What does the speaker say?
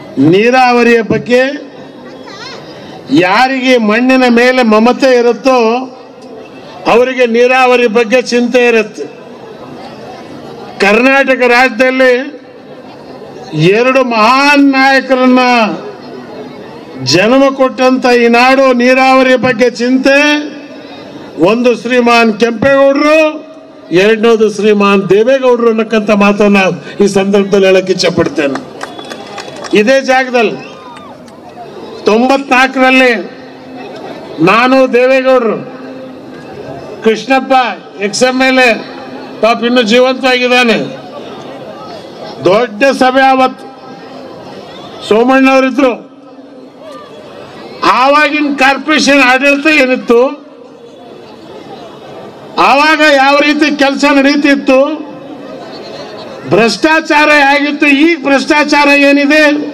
ನೀರಾವರಿಯ ಬಗ್ಗೆ ಯಾರಿಗೆ ಮಣ್ಣಿನ ಮೇಲೆ ಮಮತೆ ಇರುತ್ತೋ ಅವರಿಗೆ ನೀರಾವರಿ ಬಗ್ಗೆ ಚಿಂತೆ ಇರುತ್ತೆ ಕರ್ನಾಟಕ ರಾಜ್ಯದಲ್ಲಿ ಎರಡು ಮಹಾನ್ ನಾಯಕರನ್ನ ಜನ್ಮ ಕೊಟ್ಟಂತ ಈ ನಾಡು ನೀರಾವರಿ ಬಗ್ಗೆ ಚಿಂತೆ ಒಂದು ಶ್ರೀಮಾನ್ ಕೆಂಪೇಗೌಡರು ಎರಡನೇದು ಶ್ರೀಮಾನ್ ದೇವೇಗೌಡರು ಅನ್ನಕ್ಕಂಥ ಮಾತನ್ನ ಈ ಸಂದರ್ಭದಲ್ಲಿ ಹೇಳಕ್ ಇಚ್ಛಪಡ್ತೇನೆ ಇದೇ ಜಾಗದಲ್ಲಿ ತೊಂಬತ್ನಾಲ್ಕರಲ್ಲಿ ನಾನು ದೇವೇಗೌಡರು Krishnappa ex M L A ಪಾಪ ಇನ್ನು ಜೀವಂತವಾಗಿದ್ದಾನೆ ದೊಡ್ಡ ಸಭೆ ಆವತ್ತು ಸೋಮಣ್ಣವರಿದ್ರು ಆವಾಗಿನ ಕಾರ್ಪೊರೇಷನ್ ಆಡಳಿತ ಏನಿತ್ತು ಆವಾಗ ಯಾವ ರೀತಿ ಕೆಲಸ ನಡೀತಿತ್ತು ಭ್ರಷ್ಟಾಚಾರ ಹೇಗಿತ್ತು ಈಗ ಭ್ರಷ್ಟಾಚಾರ ಏನಿದೆ